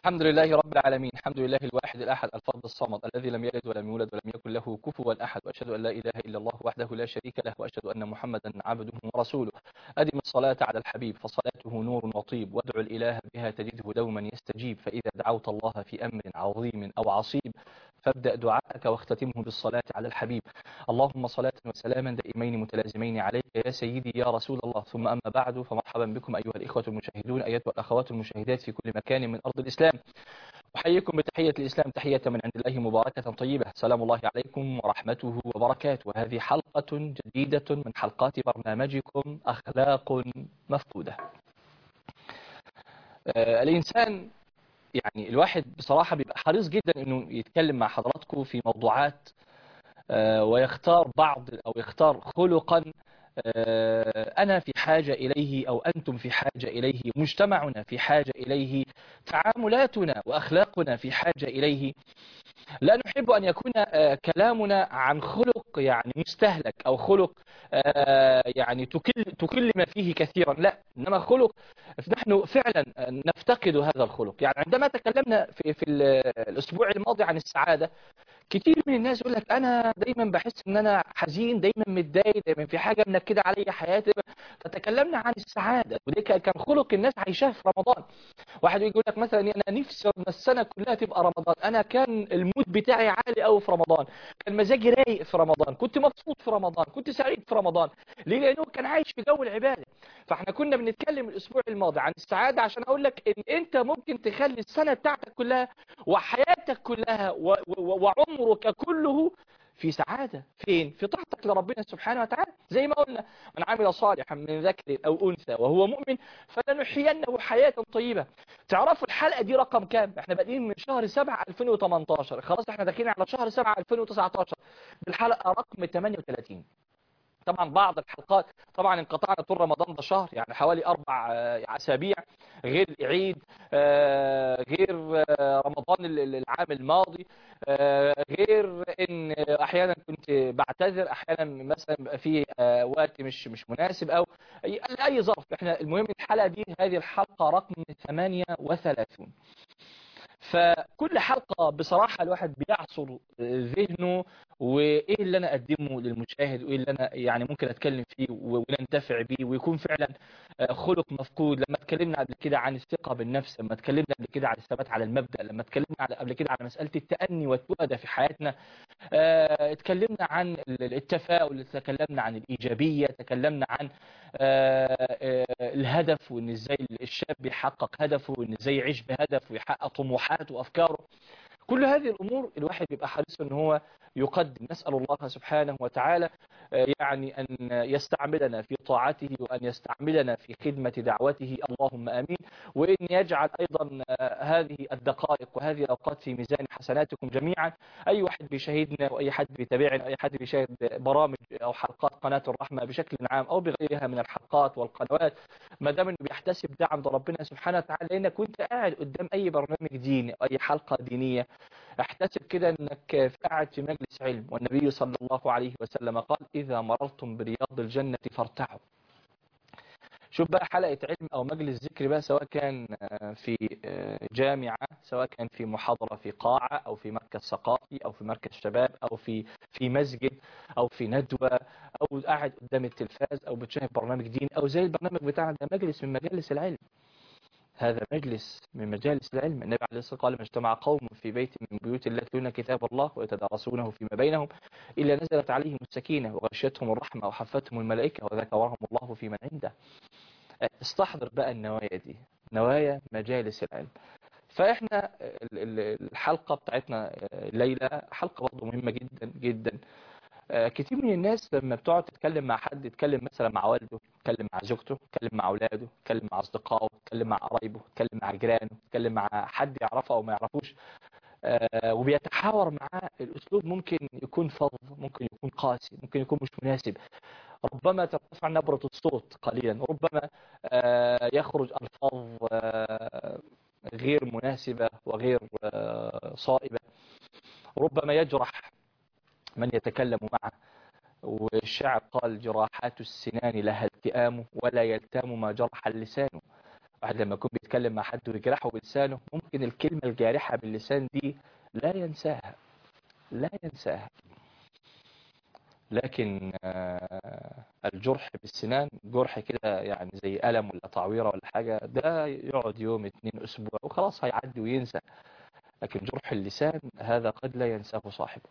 الحمد لله رب العالمين الحمد لله الواحد الأحد الفرد الصمد الذي لم يلد ولم يولد ولم يكن له كفوا أحد وأشهد أن لا إله إلا الله وحده لا شريك له وأشهد أن محمدا عبده ورسوله أدم الصلاة على الحبيب فصلاته نور وطيب وادعو الإله بها تجده دوما يستجيب فإذا دعوت الله في أمر عظيم أو عصيب فابدأ دعاءك واختتمه بالصلاة على الحبيب اللهم صلاة وسلاما دائمين متلازمين عليك يا سيدي يا رسول الله ثم أما بعد فمرحبا بكم أيها الإخوة المشاهدون أيتها الأخوات المشاهدات في كل مكان من أرض الإسلام أحييكم بتحية الإسلام تحية من عند الله مباركة طيبة سلام الله عليكم ورحمته وبركاته وهذه حلقة جديدة من حلقات برنامجكم أخلاق مفقودة آه الإنسان يعني الواحد بصراحة بيبقى حريص جدا انه يتكلم مع حضراتكم في موضوعات آه ويختار بعض او يختار خلقا آه انا في حاجة اليه او انتم في حاجة اليه مجتمعنا في حاجة اليه تعاملاتنا واخلاقنا في حاجة اليه لا نحب أن يكون كلامنا عن خلق يعني مستهلك أو خلق يعني تكل تكلم فيه كثيرا لا إنما خلق نحن فعلا نفتقد هذا الخلق يعني عندما تكلمنا في, في الأسبوع الماضي عن السعادة كتير من الناس يقول لك أنا دايما بحس إن أنا حزين دايما متضايق دايما في حاجة منكدة علي حياتي فتكلمنا عن السعادة ودي كان خلق الناس عايشاه في رمضان واحد يقول لك مثلا أنا نفسي ان السنة كلها تبقى رمضان أنا كان المود بتاعي عالي قوي في رمضان كان مزاجي رايق في رمضان كنت مبسوط في رمضان كنت سعيد في رمضان ليه لأنه كان عايش في جو العبادة فاحنا كنا بنتكلم الأسبوع الماضي عن السعادة عشان أقول لك إن أنت ممكن تخلي السنة بتاعتك كلها وحياتك كلها وعمرك كله في سعادة فين؟ في طاعتك لربنا سبحانه وتعالى زي ما قلنا من عمل صالحا من ذكر أو أنثى وهو مؤمن فلنحيينه حياة طيبة تعرفوا الحلقة دي رقم كام؟ احنا بادئين من شهر 7 2018 خلاص احنا داخلين على شهر 7 2019 بالحلقة رقم 38 طبعا بعض الحلقات طبعا انقطعنا طول رمضان ده شهر يعني حوالي أربع أسابيع غير عيد غير رمضان العام الماضي غير ان احيانا كنت بعتذر احيانا مثلا في وقت مش مش مناسب او اي اي ظرف احنا المهم الحلقه دي هذه الحلقه رقم 38 فكل حلقة بصراحة الواحد بيعصر ذهنه وايه اللي انا اقدمه للمشاهد وايه اللي انا يعني ممكن اتكلم فيه وننتفع بيه ويكون فعلا خلق مفقود لما اتكلمنا قبل كده عن الثقة بالنفس لما اتكلمنا قبل كده عن الثبات على المبدأ لما اتكلمنا قبل كده على مسألة التأني والتؤدة في حياتنا اه اتكلمنا عن التفاؤل تكلمنا عن الإيجابية تكلمنا عن اه اه الهدف وان ازاي الشاب يحقق هدفه وان ازاي يعيش بهدف ويحقق طموحاته وافكاره كل هذه الأمور الواحد بيبقى حريص ان هو يقدم نسأل الله سبحانه وتعالى يعني أن يستعملنا في طاعته وأن يستعملنا في خدمة دعوته اللهم آمين وإن يجعل أيضا هذه الدقائق وهذه الأوقات في ميزان حسناتكم جميعا أي واحد بيشاهدنا وأي حد بيتابعنا أي حد بيشاهد برامج أو حلقات قناة الرحمة بشكل عام أو بغيرها من الحلقات والقنوات ما دام انه بيحتسب ده عند ربنا سبحانه وتعالى لأنك وانت قاعد قدام أي برنامج ديني أو أي حلقة دينية احتسب كده انك قاعد في مجلس علم والنبي صلى الله عليه وسلم قال إذا مررتم برياض الجنة فارتعوا شوف بقى حلقة علم أو مجلس ذكر بقى سواء كان في جامعة سواء كان في محاضرة في قاعة أو في مركز ثقافي أو في مركز شباب أو في في مسجد أو في ندوة أو قاعد قدام التلفاز أو بتشاهد برنامج ديني أو زي البرنامج بتاعنا ده مجلس من مجالس العلم هذا مجلس من مجالس العلم النبي عليه الصلاة والسلام قال ما اجتمع قوم في بيت من بيوت الله يتلون كتاب الله ويتدارسونه فيما بينهم إلا نزلت عليهم السكينة وغشيتهم الرحمة وحفتهم الملائكة وذكرهم الله في من عنده استحضر بقى النوايا دي نوايا مجالس العلم فإحنا الحلقة بتاعتنا الليلة حلقة برضه مهمة جدا جدا كتير من الناس لما بتقعد تتكلم مع حد يتكلم مثلا مع والده يتكلم مع زوجته يتكلم مع اولاده يتكلم مع اصدقائه يتكلم مع قرايبه يتكلم مع جيرانه يتكلم مع حد يعرفه او ما يعرفوش وبيتحاور معاه الاسلوب ممكن يكون فظ ممكن يكون قاسي ممكن يكون مش مناسب ربما ترتفع نبرة الصوت قليلا ربما يخرج الفاظ غير مناسبة وغير صائبة ربما يجرح من يتكلم معه والشاعر قال جراحات السنان لها التئام ولا يلتام ما جرح اللسان واحد لما يكون يتكلم مع حد ويجرحه بلسانه ممكن الكلمة الجارحة باللسان دي لا ينساها لا ينساها لكن آه، الجرح بالسنان جرح كده يعني زي ألم ولا تعويرة ولا حاجة ده يقعد يوم اتنين أسبوع وخلاص هيعدي وينسى لكن جرح اللسان هذا قد لا ينساه صاحبه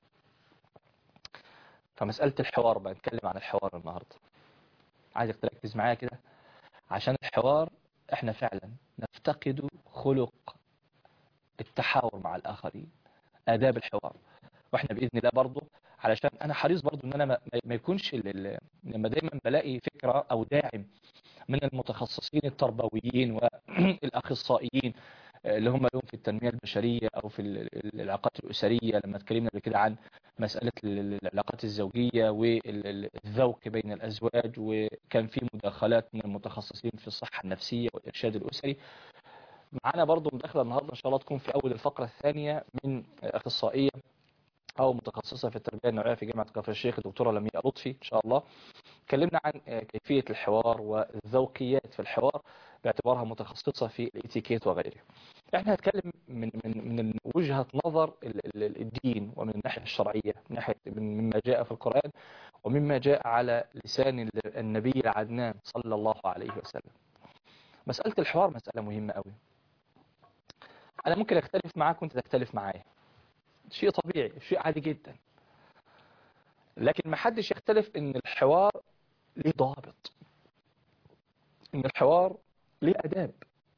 فمسألة الحوار بقى نتكلم عن الحوار النهاردة عايزك تركز معايا كده عشان الحوار احنا فعلا نفتقد خلق التحاور مع الآخرين آداب الحوار واحنا بإذن الله برضه علشان انا حريص برضه ان انا ما, ما يكونش ال- ال- لما دايما بلاقي فكرة او داعم من المتخصصين التربويين والاخصائيين اللي هم لهم في التنمية البشرية او في ال- ال- العلاقات الاسرية لما اتكلمنا قبل كده عن مسألة ال- ال- العلاقات الزوجية والذوق بين الازواج وكان في مداخلات من المتخصصين في الصحة النفسية والارشاد الاسري معانا برضو مداخلة النهاردة إن شاء الله تكون في أول الفقرة الثانية من أخصائية أو متخصصة في التربية النوعية في جامعة كفر الشيخ الدكتورة لمياء لطفي إن شاء الله اتكلمنا عن كيفية الحوار والذوقيات في الحوار باعتبارها متخصصة في الاتيكيت وغيره احنا هنتكلم من من من وجهة نظر ال- ال- الدين ومن الناحية الشرعية من ناحية من- مما جاء في القرآن ومما جاء على لسان ال- النبي العدنان صلى الله عليه وسلم مسألة الحوار مسألة مهمة قوي أنا ممكن أختلف معاك وأنت تختلف معايا شيء طبيعي شيء عادي جدا لكن ما حدش يختلف ان الحوار ليه ضوابط ان الحوار ليه اداب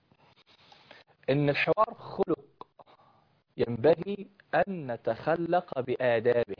ان الحوار خلق ينبغي ان نتخلق بادابه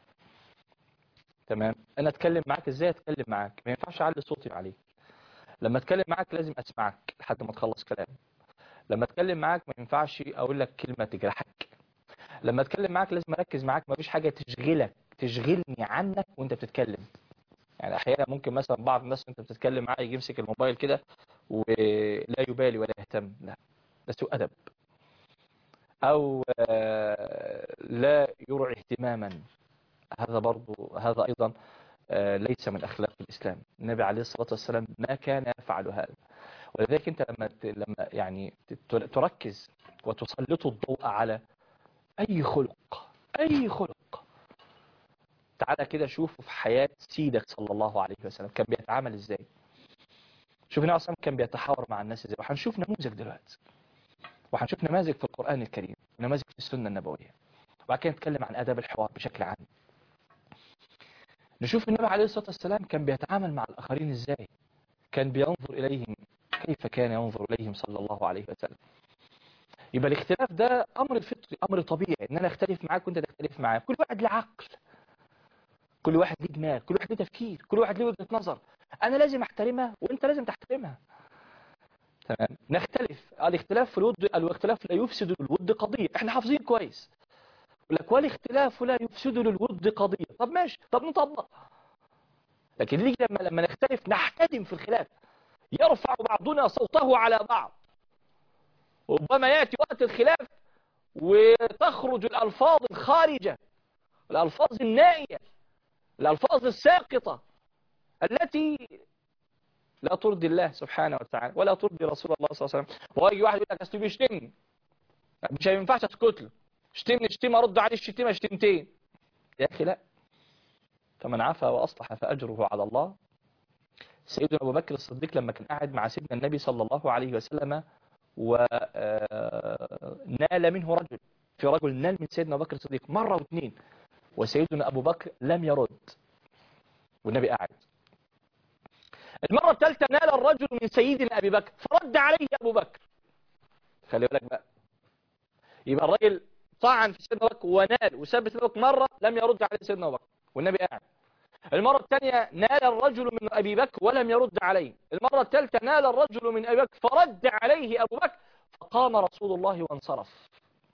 تمام انا اتكلم معاك ازاي اتكلم معاك ما ينفعش اعلي صوتي عليك لما اتكلم معاك لازم اسمعك لحد ما تخلص كلام لما اتكلم معاك ما ينفعش اقول لك كلمه تجرحك لما اتكلم معاك لازم اركز معاك مفيش حاجه تشغلك تشغلني عنك وانت بتتكلم يعني احيانا ممكن مثلا بعض الناس وانت بتتكلم معاه يجي يمسك الموبايل كده ولا يبالي ولا يهتم لا ده سوء ادب او آه، لا يرعي اهتماما هذا برضو هذا ايضا آه، ليس من اخلاق الاسلام النبي عليه الصلاه والسلام ما كان يفعل هذا ولذلك انت لما ت- لما يعني ت- تركز وتسلط الضوء على اي خلق اي خلق تعالى كده شوف في حياة سيدك صلى الله عليه وسلم كان بيتعامل ازاي شوف النبي اصلا كان بيتحاور مع الناس ازاي وهنشوف نموذج دلوقتي وهنشوف نماذج في القرآن الكريم ونماذج في السنة النبوية وبعد كده نتكلم عن آداب الحوار بشكل عام نشوف النبي عليه الصلاة والسلام كان بيتعامل مع الآخرين ازاي كان بينظر إليهم كيف كان ينظر إليهم صلى الله عليه وسلم يبقى الاختلاف ده أمر فطري أمر طبيعي إن أنا أختلف معاك وأنت تختلف معايا كل واحد له عقل كل واحد ليه دماغ كل واحد ليه تفكير كل واحد ليه وجهة نظر أنا لازم أحترمها وأنت لازم تحترمها تمام نختلف الاختلاف في الود الاختلاف لا يفسد للود قضية احنا حافظين كويس يقول لك والاختلاف لا يفسد للود قضية طب ماشي طب نطبق لكن نيجي لما لما نختلف نحتدم في الخلاف يرفع بعضنا صوته على بعض ربما يأتي وقت الخلاف وتخرج الألفاظ الخارجة الألفاظ النائية الألفاظ الساقطة التي لا ترضي الله سبحانه وتعالى ولا ترضي رسول الله صلى الله عليه وسلم ويجي واحد يقول لك اصل بيشتمني مش هينفعش اسكت له شتمني شتيمه ارد عليه الشتيمه شتيمتين يا اخي لا فمن عفا واصلح فاجره على الله سيدنا ابو بكر الصديق لما كان قاعد مع سيدنا النبي صلى الله عليه وسلم ونال منه رجل في رجل نال من سيدنا ابو بكر الصديق مره واثنين وسيدنا ابو بكر لم يرد والنبي قاعد المرة الثالثة نال الرجل من سيدنا أبي بكر فرد عليه أبو بكر خلي بالك بقى يبقى الراجل طعن في سيدنا أبو بكر ونال وثبت أبو بكر مرة لم يرد عليه سيدنا أبو بكر والنبي قاعد المرة الثانية نال الرجل من أبي بكر ولم يرد عليه المرة الثالثة نال الرجل من أبي بكر فرد عليه أبو بكر فقام رسول الله وانصرف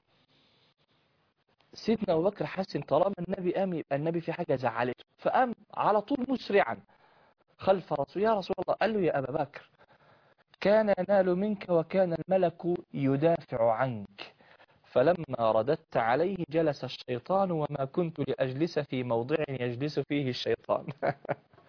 سيدنا أبو بكر حسن طالما النبي قام يبقى النبي في حاجة زعلته فقام على طول مسرعا خلف رسول يا رسول الله قال له يا أبا بكر كان ينال منك وكان الملك يدافع عنك فلما رددت عليه جلس الشيطان وما كنت لأجلس في موضع يجلس فيه الشيطان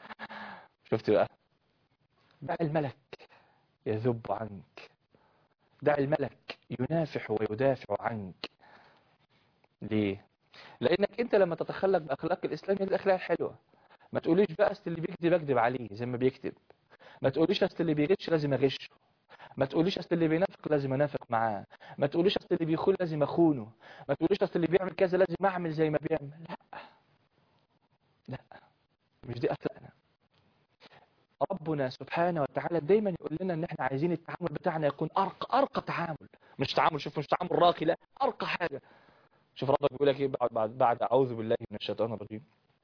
شفت بقى بقى الملك يذب عنك دع الملك ينافح ويدافع عنك ليه لانك انت لما تتخلق باخلاق الاسلام هي الاخلاق الحلوه ما تقوليش بقى اصل اللي بيكذب اكذب عليه زي ما بيكذب ما تقوليش اصل اللي بيغش لازم اغشه ما تقوليش اصل اللي بينافق لازم انافق معاه ما تقوليش اصل اللي بيخون لازم اخونه ما تقوليش اصل اللي بيعمل كذا لازم اعمل زي ما بيعمل لا لا مش دي اخلاقنا ربنا سبحانه وتعالى دايما يقول لنا ان احنا عايزين التعامل بتاعنا يكون ارقى ارقى تعامل مش تعامل شوف مش تعامل راقي لا ارقى حاجه شوف ربك بيقول لك ايه بعد بعد بعد اعوذ بالله من الشيطان الرجيم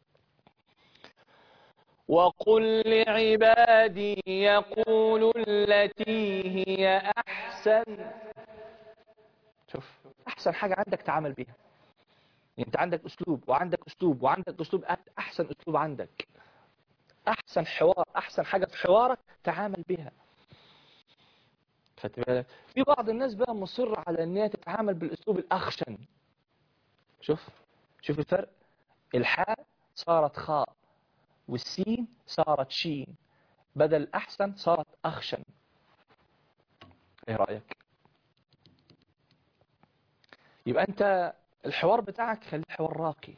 وقل لعبادي يقولوا التي هي احسن شوف احسن حاجه عندك تعامل بيها انت عندك اسلوب وعندك اسلوب وعندك اسلوب احسن اسلوب عندك احسن حوار احسن حاجه في حوارك تعامل بها بالك في بعض الناس بقى مصر على ان هي تتعامل بالاسلوب الاخشن شوف شوف الفرق الحاء صارت خاء والسين صارت شين بدل احسن صارت اخشن ايه رايك يبقى انت الحوار بتاعك خليه حوار راقي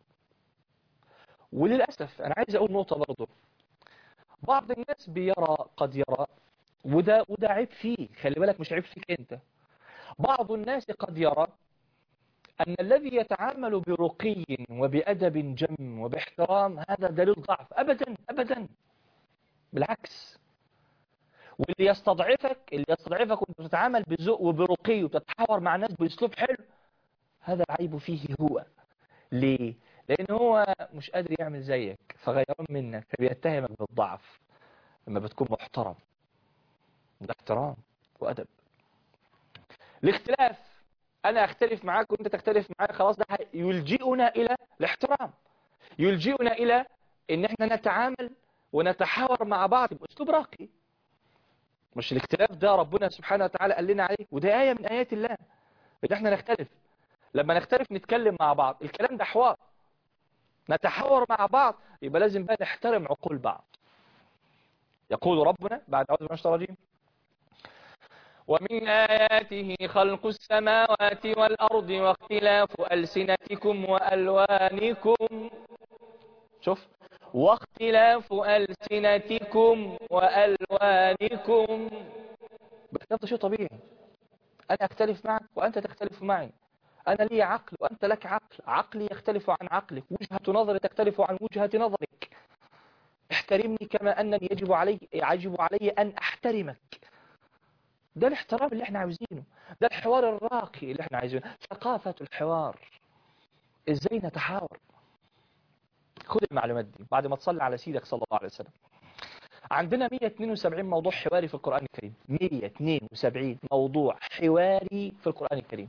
وللأسف أنا عايز أقول نقطة برضو بعض الناس بيرى قد يرى وده, وده عيب فيه خلي بالك مش عيب فيك أنت بعض الناس قد يرى أن الذي يتعامل برقي وبأدب جم وباحترام هذا دليل ضعف أبدا أبدا بالعكس واللي يستضعفك اللي يستضعفك وانت بتتعامل بذوق وبرقي وبتتحاور مع ناس باسلوب حلو هذا العيب فيه هو ليه لان هو مش قادر يعمل زيك فغيران منك فبيتهمك بالضعف لما بتكون محترم ده احترام وادب الاختلاف انا اختلف معاك وانت تختلف معايا خلاص ده يلجئنا الى الاحترام يلجئنا الى ان احنا نتعامل ونتحاور مع بعض باسلوب راقي مش الاختلاف ده ربنا سبحانه وتعالى قال لنا عليه وده آية من آيات الله ان احنا نختلف لما نختلف نتكلم مع بعض الكلام ده حوار نتحاور مع بعض يبقى لازم بقى نحترم عقول بعض يقول ربنا بعد أعوذ بالله من الرجيم ومن آياته خلق السماوات والأرض واختلاف ألسنتكم وألوانكم شوف واختلاف ألسنتكم وألوانكم باختلاف شيء طبيعي أنا أختلف معك وأنت تختلف معي أنا لي عقل وأنت لك عقل عقلي يختلف عن عقلك وجهة نظري تختلف عن وجهة نظرك احترمني كما أنني يجب علي يجب علي أن أحترمك ده الاحترام اللي احنا عاوزينه ده الحوار الراقي اللي احنا عايزينه ثقافة الحوار ازاي نتحاور خد المعلومات دي بعد ما تصلي على سيدك صلى الله عليه وسلم عندنا 172 موضوع حواري في القرآن الكريم 172 موضوع حواري في القرآن الكريم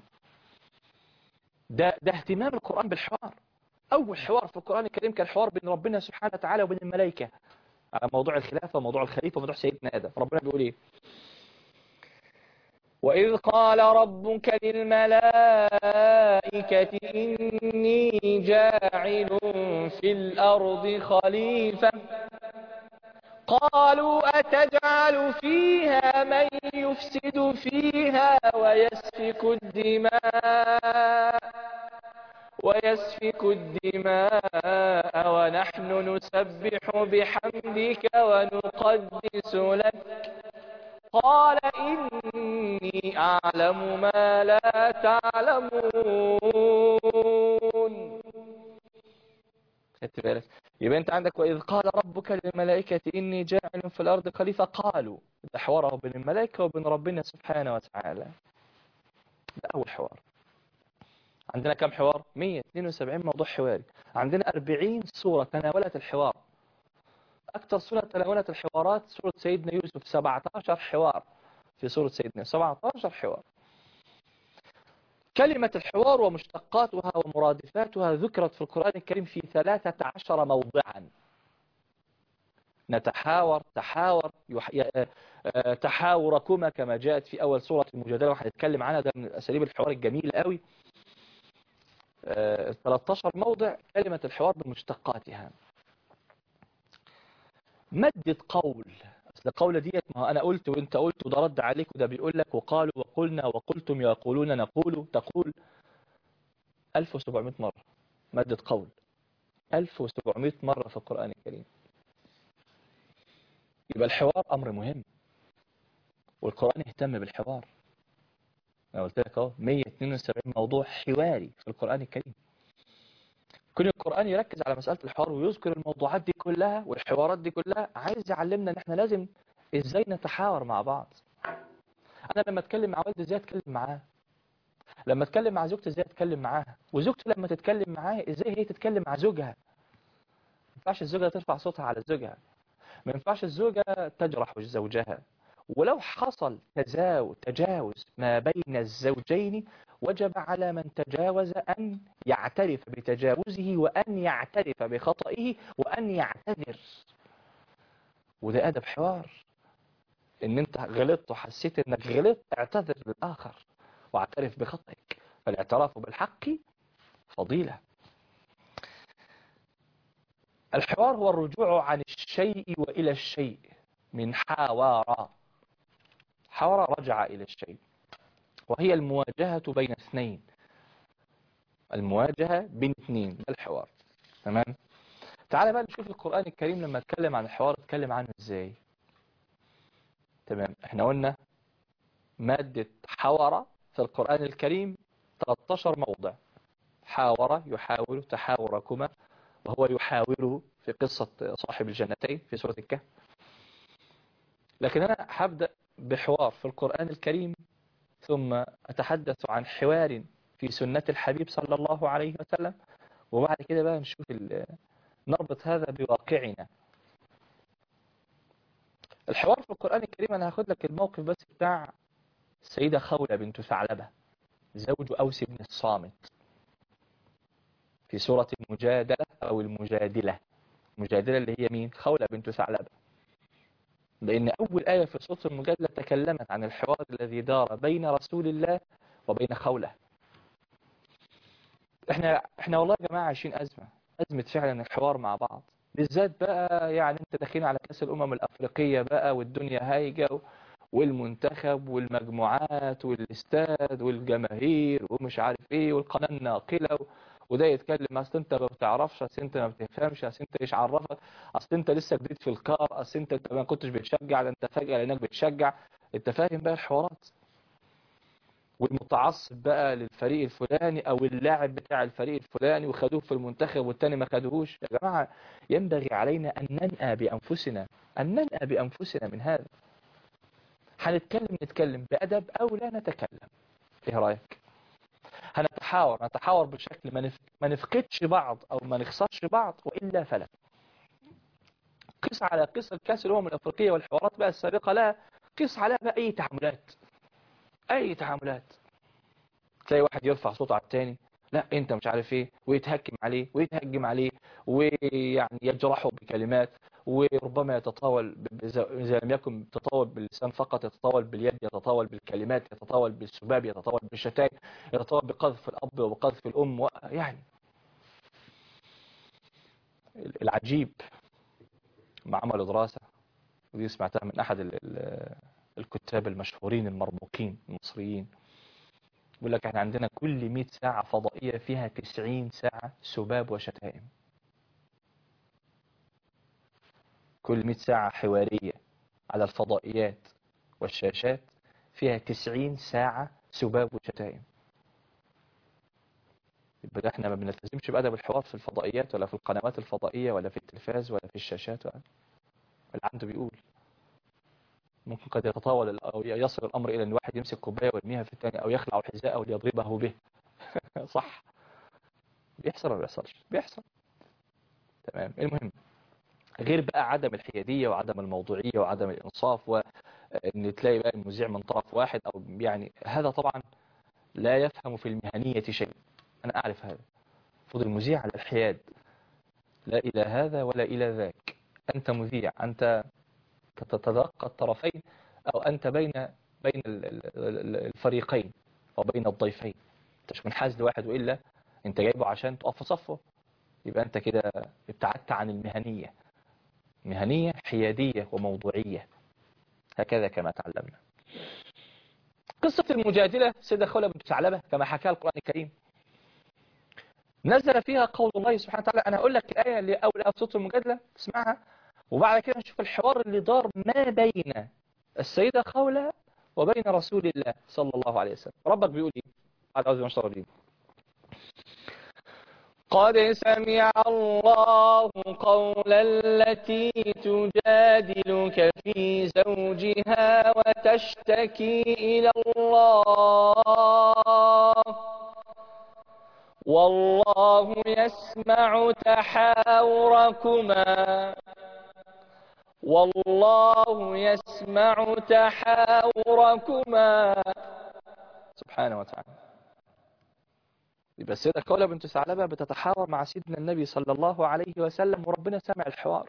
ده ده اهتمام القرآن بالحوار أول حوار في القرآن الكريم كان حوار بين ربنا سبحانه وتعالى وبين الملائكة على موضوع الخلافة وموضوع الخليفة وموضوع سيدنا آدم ربنا بيقول إيه وإذ قال ربك للملائكة إني جاعل في الأرض خليفة قالوا أتجعل فيها من يفسد فيها ويسفك الدماء ويسفك الدماء ونحن نسبح بحمدك ونقدس لك قال إني أعلم ما لا تعلمون خدت بالك يبقى انت عندك واذ قال ربك للملائكه اني جاعل في الارض خليفه قالوا ده حواره بين الملائكه وبين ربنا سبحانه وتعالى ده اول حوار عندنا كم حوار 172 موضوع حواري عندنا 40 سوره تناولت الحوار اكثر سوره تناولت الحوارات سوره سيدنا يوسف 17 حوار في سوره سيدنا 17 حوار كلمة الحوار ومشتقاتها ومرادفاتها ذكرت في القرآن الكريم في ثلاثة عشر موضعا نتحاور تحاور يح... تحاوركما كما جاءت في أول سورة المجادلة وهنتكلم عنها ده من أساليب الحوار الجميل قوي 13 موضع كلمة الحوار بمشتقاتها مدة قول اصل قول ديت ما هو انا قلت وانت قلت وده رد عليك وده بيقول لك وقالوا وقلنا وقلتم يقولون نقول تقول 1700 مرة مادة قول 1700 مرة في القرآن الكريم يبقى الحوار أمر مهم والقرآن اهتم بالحوار أنا قلت لك أهو 172 موضوع حواري في القرآن الكريم كل القرآن يركز على مسألة الحوار ويذكر الموضوعات دي كلها والحوارات دي كلها عايز يعلمنا ان احنا لازم ازاي نتحاور مع بعض انا لما اتكلم مع والدي ازاي اتكلم معاه لما اتكلم مع زوجتي ازاي اتكلم معاها وزوجتي لما تتكلم معاه ازاي هي تتكلم مع زوجها ما ينفعش الزوجة ترفع صوتها على زوجها ما ينفعش الزوجة تجرح زوجها ولو حصل تزاو تجاوز ما بين الزوجين وجب على من تجاوز أن يعترف بتجاوزه وأن يعترف بخطئه وأن يعتذر وده أدب حوار إن أنت غلطت وحسيت إنك غلطت اعتذر للآخر واعترف بخطئك فالاعتراف بالحق فضيلة الحوار هو الرجوع عن الشيء وإلى الشيء من حاوار حاور رجع إلى الشيء وهي المواجهة بين اثنين المواجهة بين اثنين ده الحوار تمام تعال بقى نشوف القرآن الكريم لما اتكلم عن الحوار اتكلم عنه ازاي تمام احنا قلنا مادة حاور في القرآن الكريم 13 موضع حاور يحاول تحاوركما وهو يحاوره في قصة صاحب الجنتين في سورة الكهف لكن أنا هبدأ بحوار في القرآن الكريم ثم أتحدث عن حوار في سنة الحبيب صلى الله عليه وسلم وبعد كده بقى نشوف نربط هذا بواقعنا الحوار في القرآن الكريم أنا هاخد لك الموقف بس بتاع السيدة خولة بنت ثعلبة زوج أوس بن الصامت في سورة المجادلة أو المجادلة المجادلة اللي هي مين خولة بنت ثعلبة لأن أول آية في سورة المجادلة تكلمت عن الحوار الذي دار بين رسول الله وبين خولة احنا احنا والله يا جماعة عايشين أزمة أزمة فعلا الحوار مع بعض بالذات بقى يعني انت داخلين على كأس الأمم الأفريقية بقى والدنيا هايجة والمنتخب والمجموعات والاستاد والجماهير ومش عارف ايه والقناة الناقلة وده يتكلم اصل انت ما بتعرفش اصل انت ما بتفهمش اصل انت ايش عرفك اصل انت لسه جديد في الكار اصل انت انت ما كنتش بتشجع ده انت فجأة لانك بتشجع انت فاهم بقى الحوارات والمتعصب بقى للفريق الفلاني او اللاعب بتاع الفريق الفلاني وخدوه في المنتخب والتاني ما خدوهوش يا جماعة ينبغي علينا ان ننأى بانفسنا ان ننأى بانفسنا من هذا هنتكلم نتكلم بأدب او لا نتكلم ايه رأيك هنتحاور نتحاور بشكل ما نف... ما نفقدش بعض او ما نخسرش بعض والا فلا قيس على قيس الكاس الامم الافريقيه والحوارات بقى السابقه لا قيس عليها بقى اي تعاملات اي تعاملات تلاقي واحد يرفع صوته على الثاني لا انت مش عارف ايه ويتهكم عليه ويتهجم عليه ويعني يجرحه بكلمات وربما يتطاول إذا لم يكن يتطاول باللسان فقط يتطاول باليد يتطاول بالكلمات يتطاول بالسباب يتطاول بالشتائم يتطاول بقذف الأب وبقذف الأم و... يعني العجيب ما عملوا دراسة ودي سمعتها من أحد ال ال الكتاب المشهورين المرموقين المصريين يقول لك احنا عندنا كل 100 ساعة فضائية فيها 90 ساعة سباب وشتائم كل 100 ساعة حوارية على الفضائيات والشاشات فيها 90 ساعة سباب وشتائم يبقى احنا ما بنلتزمش بأدب الحوار في الفضائيات ولا في القنوات الفضائية ولا في التلفاز ولا في الشاشات ولا اللي عنده بيقول ممكن قد يتطاول أو يصل الأمر إلى أن واحد يمسك كوباية ويرميها في الثاني أو يخلع حذاءه ليضربه به صح بيحصل ولا بيحصلش بيحصل تمام المهم غير بقى عدم الحيادية وعدم الموضوعية وعدم الإنصاف وأن تلاقي بقى المذيع من طرف واحد أو يعني هذا طبعا لا يفهم في المهنية شيء أنا أعرف هذا المفروض المذيع على الحياد لا إلى هذا ولا إلى ذاك أنت مذيع أنت تتلقى الطرفين أو أنت بين بين الفريقين أو بين الضيفين أنت مش منحاز لواحد وإلا أنت جايبه عشان تقف في صفه يبقى أنت كده ابتعدت عن المهنية مهنية حيادية وموضوعية هكذا كما تعلمنا قصة المجادلة سيدة خولة بنت ثعلبة كما حكاها القرآن الكريم نزل فيها قول الله سبحانه وتعالى أنا أقول لك الآية اللي أول آية صوت المجادلة تسمعها وبعد كده نشوف الحوار اللي دار ما بين السيدة خولة وبين رسول الله صلى الله عليه وسلم ربك بيقول ايه قال أعوذ بالله من قد سمع الله قول التي تجادلك في زوجها وتشتكي إلى الله والله يسمع تحاوركما والله يسمع تحاوركما سبحانه وتعالى يبقى السيدة كولة بنت ثعلبة بتتحاور مع سيدنا النبي صلى الله عليه وسلم وربنا سمع الحوار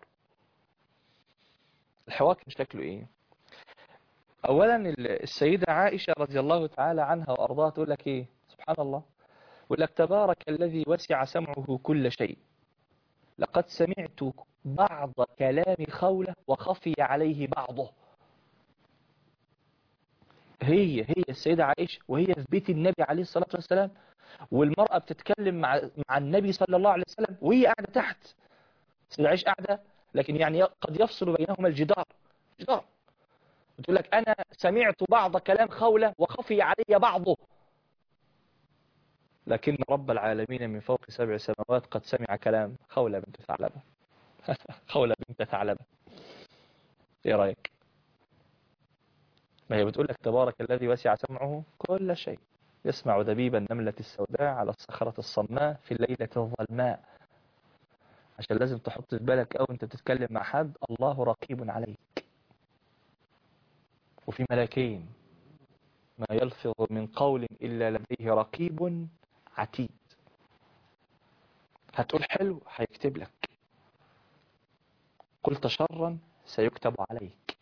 الحوار كان شكله ايه اولا السيدة عائشة رضي الله تعالى عنها وارضاها تقول لك ايه سبحان الله يقول لك تبارك الذي وسع سمعه كل شيء لقد سمعت بعض كلام خولة وخفي عليه بعضه هي هي السيدة عائشة وهي في بيت النبي عليه الصلاة والسلام والمرأة بتتكلم مع مع النبي صلى الله عليه وسلم وهي قاعدة تحت السيدة عائشة قاعدة لكن يعني قد يفصل بينهما الجدار جدار بتقول لك أنا سمعت بعض كلام خولة وخفي علي بعضه لكن رب العالمين من فوق سبع سماوات قد سمع كلام خولة بنت ثعلبة خولة بنت ثعلبة ايه رأيك ما هي بتقول لك تبارك الذي وسع سمعه كل شيء يسمع دبيب النملة السوداء على الصخرة الصماء في الليلة الظلماء عشان لازم تحط في بالك أو أنت بتتكلم مع حد الله رقيب عليك وفي ملاكين ما يلفظ من قول إلا لديه رقيب عتيد هتقول حلو هيكتب لك قلت شرا سيكتب عليك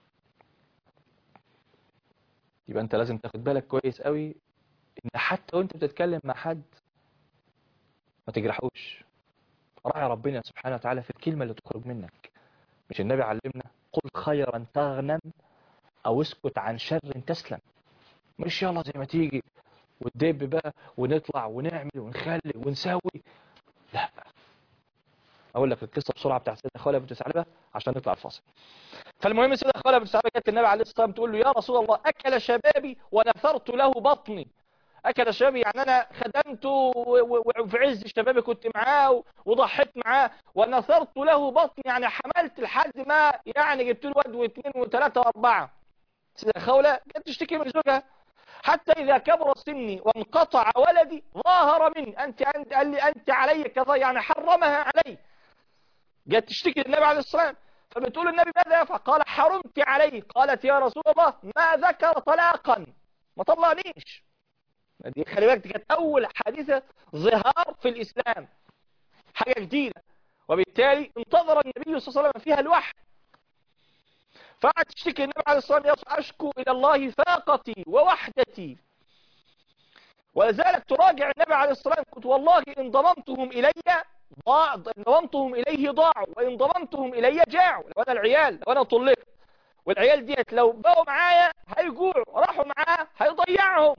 يبقى انت لازم تاخد بالك كويس قوي ان حتى وانت بتتكلم مع حد ما تجرحوش راعي ربنا سبحانه وتعالى في الكلمة اللي تخرج منك مش النبي علمنا قل خيرا تغنم او اسكت عن شر تسلم مش يلا زي ما تيجي وتدب بقى ونطلع ونعمل ونخلي ونسوي لا اقول لك القصه بسرعه بتاع سيدنا خالد بن ثعلبه عشان نطلع الفاصل فالمهم سيدنا خالد بن ثعلبه جت النبي عليه الصلاه والسلام تقول له يا رسول الله اكل شبابي ونثرت له بطني اكل شبابي يعني انا خدمته وفي عز شبابي كنت معاه وضحيت معاه ونثرت له بطني يعني حملت لحد ما يعني جبت له واد واثنين وثلاثه واربعه سيدنا خوله جت تشتكي من زوجها حتى إذا كبر سني وانقطع ولدي ظاهر مني أنت, أنت قال لي أنت علي كذا يعني حرمها علي جت تشتكي للنبي عليه الصلاة والسلام فبتقول النبي ماذا يفعل قال حرمت عليه قالت يا رسول الله ما ذكر طلاقا ما طلعنيش دي خلي بالك دي كانت أول حادثة ظهار في الإسلام حاجة جديدة وبالتالي انتظر النبي صلى الله عليه وسلم فيها الوحي فقعد تشتكي النبي عليه الصلاة والسلام أشكو إلى الله فاقتي ووحدتي ولذلك تراجع النبي عليه الصلاة والسلام قلت والله إن ضممتهم إلي ضاع إن ضممتهم إليه ضاعوا وإن ضممتهم إلي جاعوا لو أنا العيال لو أنا طلقت والعيال ديت لو بقوا معايا هيجوعوا راحوا معاه هيضيعهم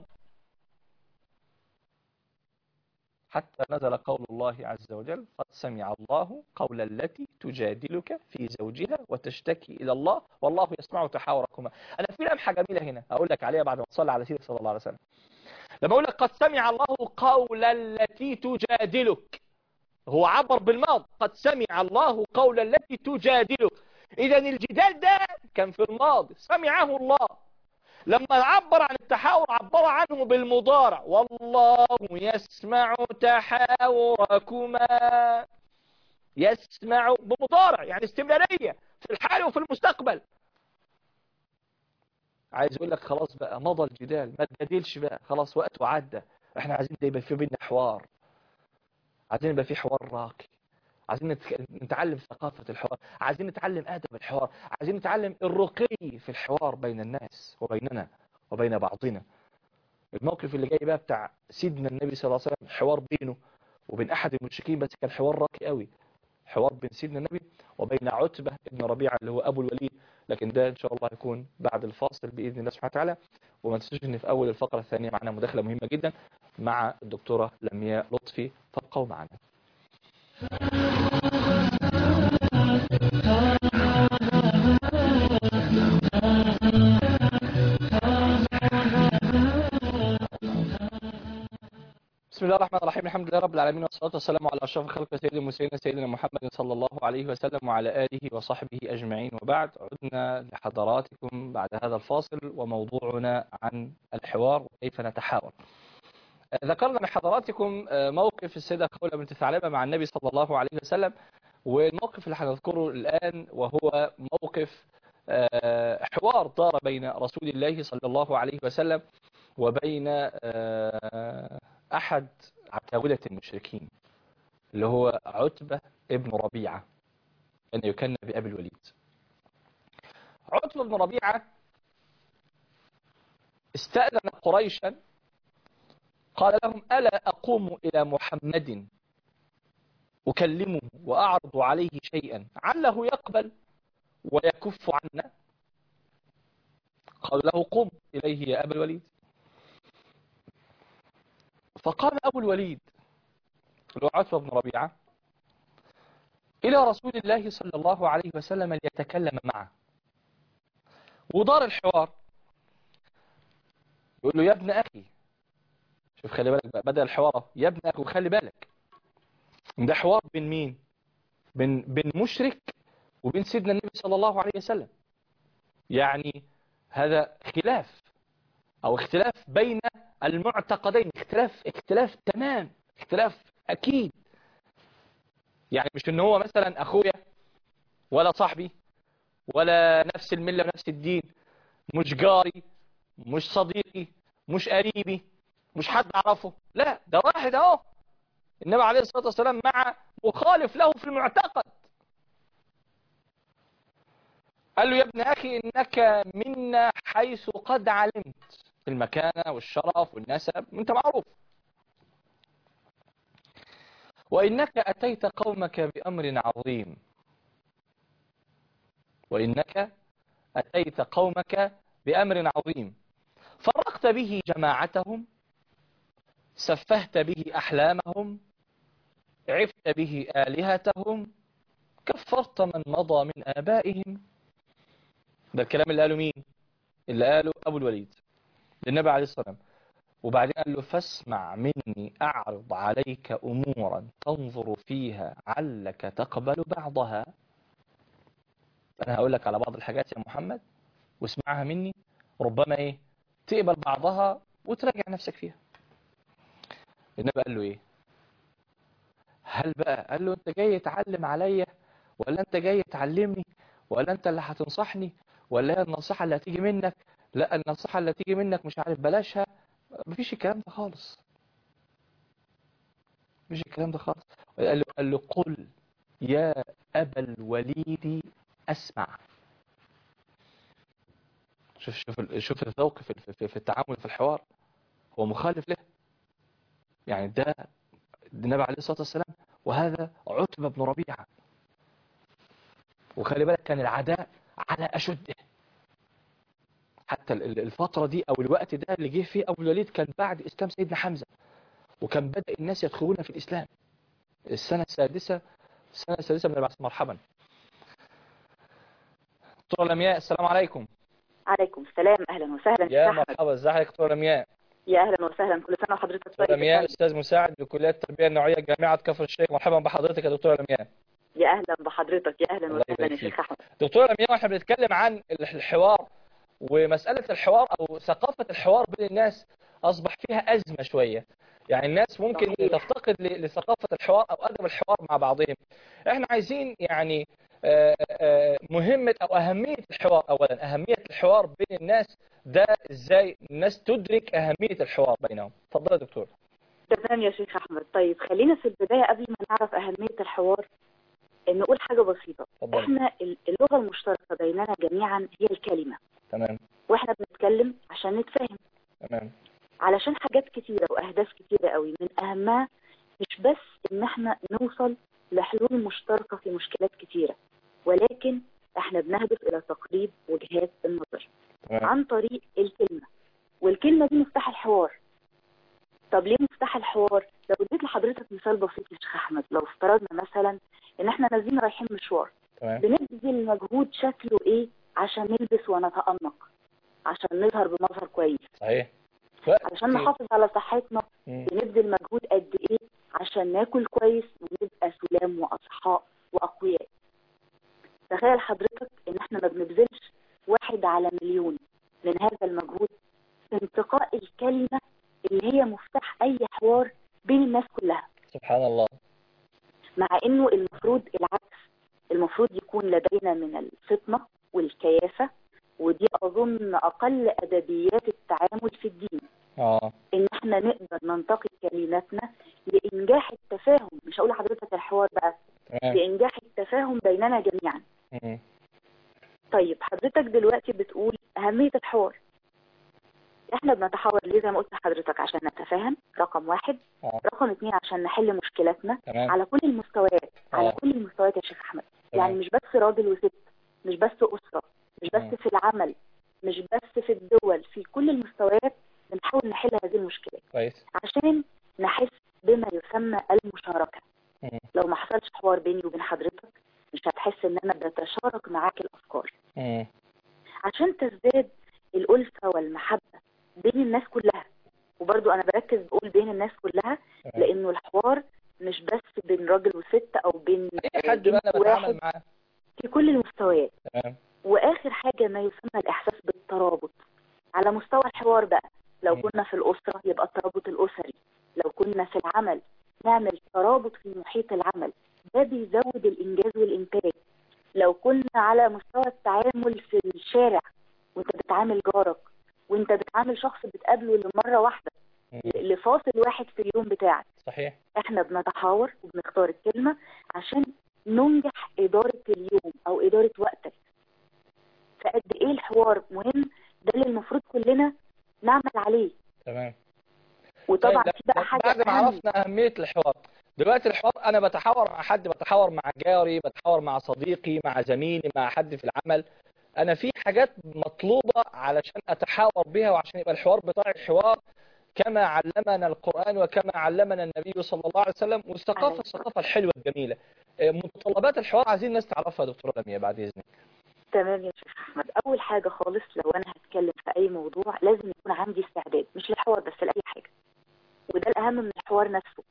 حتى نزل قول الله عز وجل قد سمع الله قول التي تجادلك في زوجها وتشتكي إلى الله والله يسمع تحاوركما أنا في لمحة جميلة هنا أقول لك عليها بعد ما تصلي على سيدك صلى الله عليه وسلم لما أقول لك قد سمع الله قول التي تجادلك هو عبر بالماضي قد سمع الله قول التي تجادلك إذا الجدال ده كان في الماضي سمعه الله لما عبر عن التحاور عبر عنه بالمضارع والله يسمع تحاوركما يسمع بمضارع يعني استمرارية في الحال وفي المستقبل عايز يقول لك خلاص بقى مضى الجدال ما تجادلش بقى خلاص وقت وعدى احنا عايزين يبقى في بينا حوار عايزين يبقى في حوار راقي عايزين نتعلم ثقافة الحوار عايزين نتعلم آدب الحوار عايزين نتعلم الرقي في الحوار بين الناس وبيننا وبين بعضنا الموقف اللي جاي بقى بتاع سيدنا النبي صلى الله عليه وسلم حوار بينه وبين أحد المشركين بس كان حوار راقي قوي حوار بين سيدنا النبي وبين عتبة ابن ربيعة اللي هو أبو الوليد لكن ده إن شاء الله هيكون بعد الفاصل بإذن الله سبحانه وتعالى وما تنسوش إن في أول الفقرة الثانية معنا مداخلة مهمة جدا مع الدكتورة لمياء لطفي فابقوا معنا بسم الله الرحمن الرحيم الحمد لله رب العالمين والصلاة والسلام على أشرف الخلق سيد المرسلين سيدنا محمد صلى الله عليه وسلم وعلى آله وصحبه أجمعين وبعد عدنا لحضراتكم بعد هذا الفاصل وموضوعنا عن الحوار وكيف نتحاور ذكرنا لحضراتكم موقف السيدة خولة بنت ثعلبة مع النبي صلى الله عليه وسلم والموقف اللي هنذكره الآن وهو موقف حوار دار بين رسول الله صلى الله عليه وسلم وبين أحد عتاولة المشركين اللي هو عتبة ابن ربيعة أن يكن بأبي الوليد عتبة بن ربيعة استأذن قريشا قال لهم ألا أقوم إلى محمد أكلمه وأعرض عليه شيئا عله يقبل ويكف عنا قال له قم إليه يا أبا الوليد فقام أبو الوليد اللي هو عتبة بن ربيعة إلى رسول الله صلى الله عليه وسلم ليتكلم معه ودار الحوار يقول له يا ابن أخي شوف خلي بالك بقى بدأ الحوار يا ابن أخي وخلي بالك ده حوار بين مين بين, بين مشرك وبين سيدنا النبي صلى الله عليه وسلم يعني هذا خلاف أو اختلاف بين المعتقدين اختلاف اختلاف تمام اختلاف أكيد يعني مش ان هو مثلا أخويا ولا صاحبي ولا نفس الملة ونفس الدين مش جاري مش صديقي مش قريبي مش حد أعرفه لا ده واحد اهو النبي عليه الصلاة والسلام مع مخالف له في المعتقد قال له يا ابن أخي إنك منا حيث قد علمت في المكانة والشرف والنسب انت معروف وإنك أتيت قومك بأمر عظيم وإنك أتيت قومك بأمر عظيم فرقت به جماعتهم سفهت به أحلامهم عفت به آلهتهم كفرت من مضى من آبائهم ده الكلام اللي قاله مين اللي قاله أبو الوليد للنبي عليه الصلاة والسلام وبعدين قال له فاسمع مني أعرض عليك أمورا تنظر فيها علك تقبل بعضها أنا هقول لك على بعض الحاجات يا محمد واسمعها مني ربما إيه تقبل بعضها وتراجع نفسك فيها النبي قال له إيه هل بقى قال له أنت جاي تعلم عليا ولا أنت جاي تعلمني ولا أنت اللي هتنصحني ولا هي النصيحة اللي هتيجي منك لا النصيحة اللي تيجي منك مش عارف بلاشها مفيش الكلام ده خالص مفيش الكلام ده خالص قال له, قال له قل يا أبا الوليد أسمع شوف شوف شوف الذوق في, في, في التعامل في الحوار هو مخالف له يعني ده النبي عليه الصلاة والسلام وهذا عتبة بن ربيعة وخلي بالك كان العداء على أشده حتى الفترة دي أو الوقت ده اللي جه فيه أبو الوليد كان بعد إسلام سيدنا حمزة وكان بدأ الناس يدخلون في الإسلام السنة السادسة السنة السادسة من البعث مرحبا دكتورة لمياء السلام عليكم عليكم السلام أهلا وسهلا يا مرحبا ازيك دكتورة لمياء يا أهلا وسهلا كل سنة وحضرتك دكتورة لمياء أستاذ مساعد بكلية التربية النوعية جامعة كفر الشيخ مرحبا بحضرتك يا دكتورة لمياء يا أهلا بحضرتك يا أهلا وسهلا يا شيخ أحمد دكتورة لمياء واحنا بنتكلم عن الحوار ومسألة الحوار أو ثقافة الحوار بين الناس أصبح فيها أزمة شوية يعني الناس ممكن صحيح. تفتقد لثقافة الحوار أو أدب الحوار مع بعضهم احنا عايزين يعني مهمة أو أهمية الحوار أولا أهمية الحوار بين الناس ده إزاي الناس تدرك أهمية الحوار بينهم تفضل يا دكتور تمام يا شيخ أحمد طيب خلينا في البداية قبل ما نعرف أهمية الحوار نقول حاجة بسيطة تفضل. احنا اللغة المشتركة بيننا جميعا هي الكلمة تمام واحنا بنتكلم عشان نتفاهم تمام علشان حاجات كتيرة وأهداف كتيرة قوي من أهمها مش بس إن احنا نوصل لحلول مشتركة في مشكلات كتيرة ولكن احنا بنهدف الى تقريب وجهات النظر تمام عن طريق الكلمة والكلمة دي مفتاح الحوار طب ليه مفتاح الحوار لو اديت لحضرتك مثال بسيط يا شيخ احمد لو افترضنا مثلا ان احنا نازلين رايحين مشوار تمام بنبذل مجهود شكله ايه عشان نلبس ونتأنق عشان نظهر بمظهر كويس صحيح علشان نحافظ على صحتنا مم. بنبذل مجهود قد ايه عشان ناكل كويس ونبقى سلام واصحاء واقوياء تخيل حضرتك ان احنا ما بنبذلش واحد على مليون من هذا المجهود في انتقاء الكلمة اللي هي مفتاح اي حوار بين الناس كلها سبحان الله مع انه المفروض العكس المفروض يكون لدينا من الفطنة والكياسة ودي اظن اقل ادبيات التعامل في الدين اه ان احنا نقدر ننتقي كلماتنا لانجاح التفاهم مش هقول لحضرتك الحوار بقى تمام لانجاح التفاهم بيننا جميعا مم. طيب حضرتك دلوقتي بتقول اهمية الحوار احنا بنتحاور ليه زي ما قلت لحضرتك عشان نتفاهم رقم واحد اه رقم اتنين عشان نحل مشكلاتنا تمام على كل المستويات على آه. كل المستويات يا شيخ احمد تمام. يعني مش بس راجل وست مش بس اسرة مش مم. بس في العمل مش بس في الدول في كل المستويات بنحاول نحل هذه المشكلات كويس عشان نحس بما يسمى المشاركة مم. لو ما حصلش حوار بيني وبين حضرتك مش هتحس ان انا بتشارك معاك الافكار مم. عشان تزداد الألفة والمحبة بين الناس كلها وبرضو أنا بركز بقول بين الناس كلها تمام. لأنه الحوار مش بس بين راجل وست أو بين اي حد بين بقى انا واحد بتعامل معاه في كل المستويات تمام وآخر حاجة ما يسمى الإحساس بالترابط على مستوى الحوار بقى لو مم. كنا في الأسرة يبقى الترابط الأسري لو كنا في العمل نعمل ترابط في محيط العمل ده بيزود الإنجاز والإنتاج لو كنا على مستوى التعامل في الشارع وانت بتعامل جارك وانت بتعامل شخص بتقابله لمرة واحدة مم. لفاصل واحد في اليوم بتاعك صحيح احنا بنتحاور وبنختار الكلمة عشان ننجح إدارة اليوم أو إدارة وقتك فقد إيه الحوار مهم ده اللي المفروض كلنا نعمل عليه تمام وطبعا طيب في بقى لا- حاجة بعد ما أهم عرفنا أهمية الحوار دلوقتي الحوار أنا بتحاور مع حد بتحاور مع جاري بتحاور مع صديقي مع زميلي مع حد في العمل أنا في حاجات مطلوبة علشان أتحاور بها وعشان يبقى الحوار بتاعي حوار كما علمنا القرآن وكما علمنا النبي صلى الله عليه وسلم والثقافة عليه الثقافة الحلوة الجميلة آه، متطلبات الحوار عايزين الناس تعرفها يا دكتورة لميا بعد إذنك تمام يا شيخ أحمد أول حاجة خالص لو أنا هتكلم في أي موضوع لازم يكون عندي استعداد مش للحوار بس لأي حاجة وده الأهم من الحوار نفسه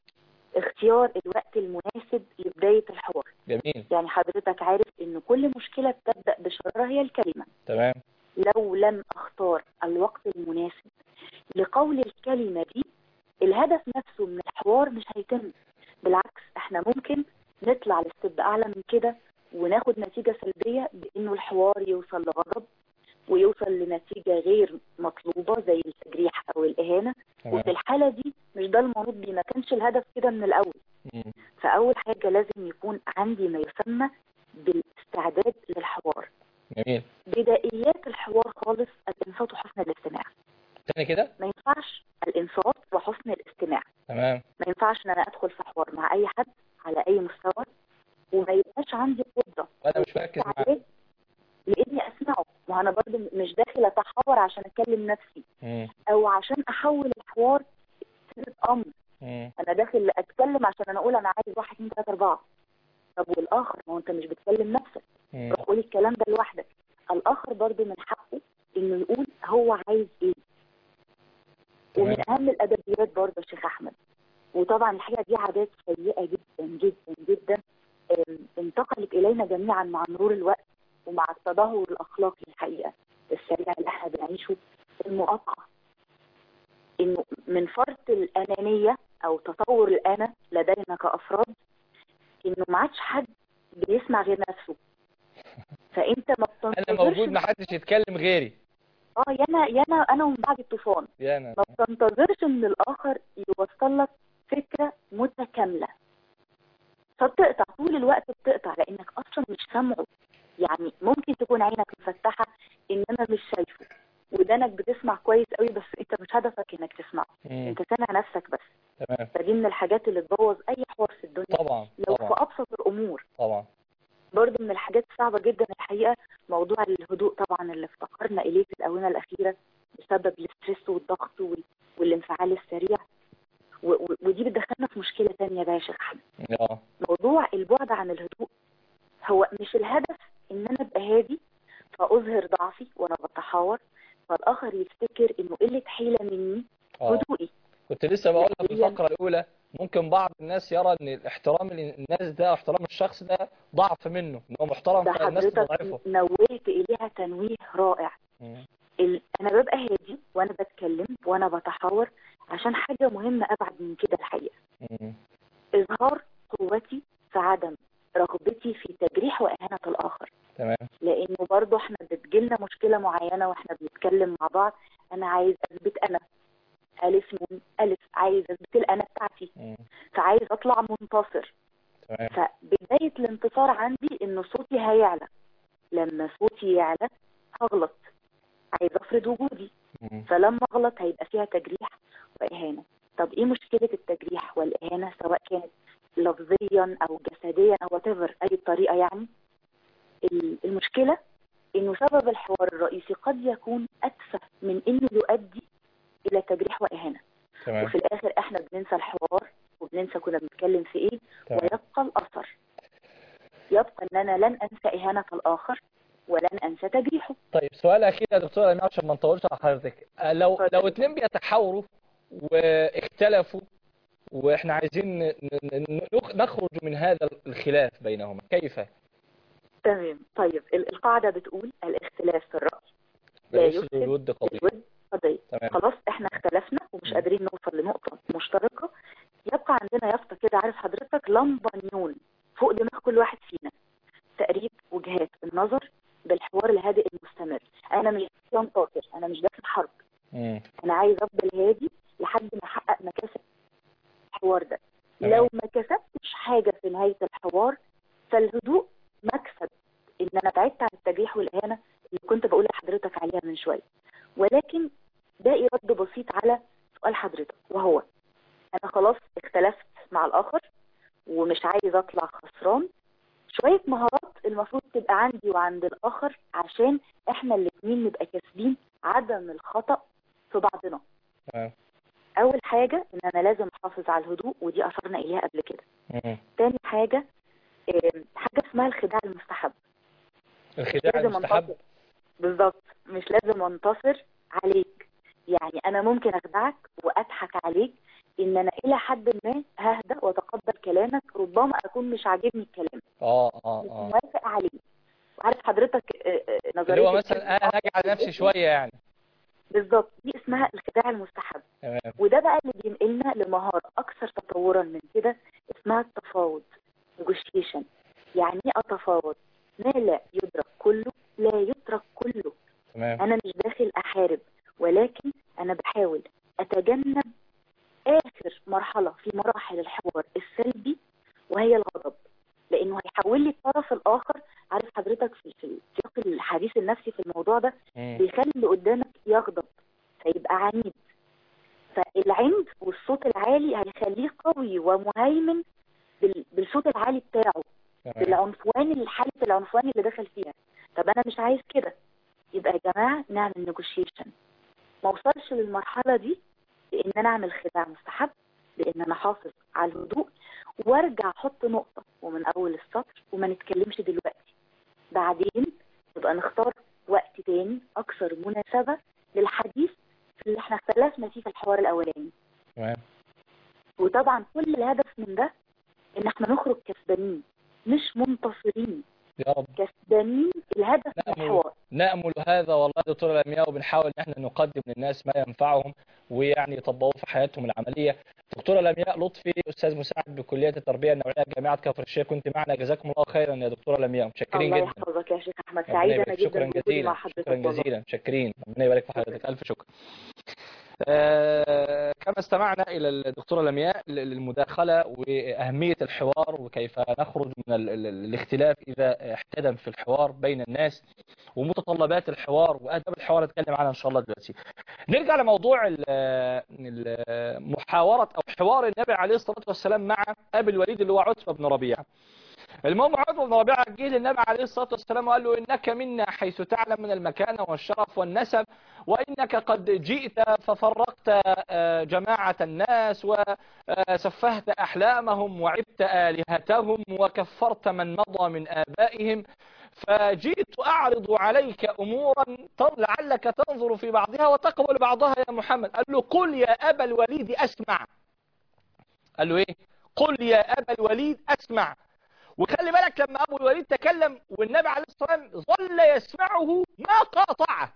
اختيار الوقت المناسب لبداية الحوار جميل يعني حضرتك عارف إن كل مشكلة بتبدأ بشرارة هي الكلمة تمام لو لم أختار الوقت المناسب لقول الكلمة دي الهدف نفسه من الحوار مش هيتم بالعكس احنا ممكن نطلع لستيب أعلى من كده وناخد نتيجة سلبية بإنه الحوار يوصل لغضب ويوصل لنتيجة غير مطلوبة زي التجريح أو الإهانة تمام وفي الحالة دي مش ده المنوط بيه ما كانش الهدف كده من الأول مم. فأول حاجة لازم يكون عندي ما يسمى بالاستعداد للحوار جميل بدائيات الحوار خالص الإنصات وحسن الاستماع تاني كده ما ينفعش الإنصات وحسن الاستماع تمام ما ينفعش ان انا ادخل في حوار مع اي حد على اي مستوى وما يبقاش عندي قدره وأنا مش مركز معاك استعداد لاني اسمعه وانا برضو مش داخل اتحاور عشان اكلم نفسي مم. او عشان احول الحوار لسيرة امر مم. انا داخل اتكلم عشان انا اقول انا عايز واحد اتنين تلاته اربعه طب والاخر ما هو انت مش بتكلم نفسك مم. روح قول الكلام ده لوحدك الاخر برضو من حقه انه يقول هو عايز ايه تمام. ومن اهم الادبيات برضه يا شيخ احمد وطبعا الحقيقه دي عادات سيئه جدا جدا جدا آم، انتقلت الينا جميعا مع مرور الوقت ومع التدهور الاخلاقي الحقيقه السريع اللي احنا بنعيشه المقاطعه انه من فرط الانانيه او تطور الانا لدينا كافراد انه ما عادش حد بيسمع غير نفسه فانت ما أنا بتنتظرش موجود ما حدش يتكلم غيري اه يانا يانا انا ومن بعد الطوفان يا أنا ما بتنتظرش ان الاخر يوصل لك فكره متكامله فبتقطع طول الوقت بتقطع لانك اصلا مش سامعه يعني ممكن تكون عينك مفتحه ان انا مش شايفه ودانك بتسمع كويس قوي بس انت مش هدفك انك تسمعه مم. انت سامع نفسك بس تمام فدي من الحاجات اللي تبوظ اي حوار في الدنيا طبعا لو طبعا في الحاجات الصعبة جدا الحقيقة موضوع الهدوء طبعا اللي افتقرنا إليه في الآونة الأخيرة بسبب الاسترس والضغط وال- والانفعال السريع و- و- ودي بتدخلنا في مشكلة تانية بقى يا شيخ أحمد اه موضوع البعد عن الهدوء هو مش الهدف ان انا ابقى هادي فاظهر ضعفي وانا بتحاور فالاخر يفتكر انه قله حيله مني اه هدوئي كنت لسه بقولها في هي- الفقرة الأولى ممكن بعض الناس يرى ان الاحترام الناس ده احترام الشخص ده ضعف منه ان هو محترم ده فالناس حضرتك تضعفه نوهت اليها تنويه رائع مم. ال... انا ببقى هادي وانا بتكلم وانا بتحاور عشان حاجه مهمه ابعد من كده الحقيقه مم. اظهار قوتي في عدم رغبتي في تجريح واهانه الاخر تمام لانه برضه احنا بتجيلنا مشكله معينه واحنا بنتكلم مع بعض انا عايز اثبت انا الف نون الف عايز اثبت الانا بتاعتي مم. فعايز اطلع منتصر تمام فبدايه الانتصار عندي ان صوتي هيعلى لما صوتي يعلى هغلط عايز افرض وجودي مم. فلما اغلط هيبقى فيها تجريح واهانه طب ايه مشكله التجريح والاهانه سواء كانت لفظيا او جسديا او whatever اي طريقه يعني ال- المشكله انه سبب الحوار الرئيسي قد يكون اتفه من انه يؤدي الى تجريح واهانه تمام وفي الاخر احنا بننسى الحوار وبننسى كنا بنتكلم في ايه تمام ويبقى الاثر يبقى ان انا لن انسى اهانه الاخر ولن انسى تجريحه طيب سؤال اخير يا دكتور امين عشان ما نطولش على حضرتك آه، لو اتفضل. لو اتنين بيتحاوروا واختلفوا واحنا عايزين ن- ن- نخ- نخرج من هذا الخلاف بينهما كيف تمام طيب ال- القاعده بتقول الاختلاف في الراي لا لا يفسد يفسد الود قضية الود قضيه تمام خلاص احنا اختلفنا ومش مم. قادرين نوصل لنقطه مشتركه يبقى عندنا يافطه كده عارف حضرتك لمبه نيون فوق دماغ كل واحد فينا تقريب وجهات النظر بالحوار الهادئ المستمر انا مش داخل انتصر انا مش داخل حرب مم. انا عايز افضل هادي لحد ما احقق مكاسب الحوار ده تمام. لو ما كسبتش حاجه في نهايه الحوار فالهدوء مكسب ان انا بعدت عن التجريح والاهانه اللي كنت بقول لحضرتك عليها من شويه ولكن باقي رد بسيط على سؤال حضرتك وهو انا خلاص اختلفت مع الاخر ومش عايز اطلع خسران شويه مهارات المفروض تبقى عندي وعند الاخر عشان احنا الاتنين نبقى كاسبين عدم الخطأ في بعضنا تمام اول حاجه ان انا لازم احافظ على الهدوء ودي اشرنا اليها قبل كده مم. تاني حاجه آم، حاجه اسمها الخداع المستحب الخداع لازم المستحب انتصر بالظبط مش لازم انتصر عليك يعني انا ممكن اخدعك واضحك عليك ان انا الى حد ما ههدى واتقبل كلامك ربما اكون مش عاجبني الكلام اه اه مش اه موافق عليه وعارف حضرتك آه، آه، نظريه اللي هو الكذب مثلا انا هاجي على نفسي شوية يعني بالظبط دي اسمها الخداع المستحب تمام وده بقى اللي بينقلنا لمهارة أكثر تطورا من كده اسمها التفاوض negotiation يعني إيه أتفاوض ما لا يدرك كله لا يترك كله تمام أنا مش داخل أحارب ولكن أنا بحاول أتجنب آخر مرحلة في مراحل الحوار السلبي وهي الغضب لأنه هيحول لي الطرف الآخر عارف حضرتك في في سياق الحديث النفسي في الموضوع ده مم. بيخلي اللي قدامك يغضب فيبقى عنيد فالعند والصوت العالي هيخليه قوي ومهيمن بال- بالصوت العالي بتاعه تمام بالعنفوان اللي- حالة العنفوان اللي دخل فيها طب انا مش عايز كده يبقى يا جماعة نعمل نيجوشيشن ما اوصلش للمرحلة دي بان انا اعمل خداع مستحب بان انا احافظ على الهدوء وارجع احط نقطة ومن اول السطر وما نتكلمش دلوقتي بعدين نبقى نختار وقت تاني اكثر مناسبة للحديث في اللي احنا اختلفنا فيه في الحوار الاولاني تمام وطبعا كل الهدف من ده ان احنا نخرج كسبانين مش منتصرين يا رب كسبانين الهدف من نأمل الحوار نأمل هذا والله يا دكتور الأمياء وبنحاول إن احنا نقدم للناس ما ينفعهم ويعني يطبقوه في حياتهم العملية دكتورة الأمياء لطفي أستاذ مساعد بكلية التربية النوعية جامعة كفر الشيخ كنت معنا جزاكم الله خيرا يا دكتورة الأمياء متشكرين الله جدا يحفظك يا شيخ احمد ربنا سعيد انا يبارك جدا شكرا بوجودي جزيلا مع حضرتك شكرا والله. جزيلا متشكرين ربنا يبارك في حضرتك ألف شكر آه، كما استمعنا إلى الدكتورة لمياء للمداخلة وأهمية الحوار وكيف نخرج من ال- ال- الاختلاف إذا احتدم في الحوار بين الناس ومتطلبات الحوار وآداب الحوار نتكلم عنها إن شاء الله دلوقتي نرجع لموضوع ال- ال- محاورة أو حوار النبي عليه الصلاة والسلام مع أبي الوليد اللي هو عتبة بن ربيعة المهم عضو بن ربيعة جه للنبي عليه الصلاة والسلام وقال له إنك منا حيث تعلم من المكانة والشرف والنسب وإنك قد جئت ففرقت آه، جماعة الناس وسفهت أحلامهم وعبت آلهتهم وكفرت من مضى من آبائهم فجئت أعرض عليك أمورا تن- لعلك تنظر في بعضها وتقبل بعضها يا محمد قال له قل يا أبا الوليد أسمع قال له إيه قل يا أبا الوليد أسمع وخلي بالك لما أبو الوليد تكلم والنبي عليه الصلاة والسلام ظل يسمعه ما قاطعه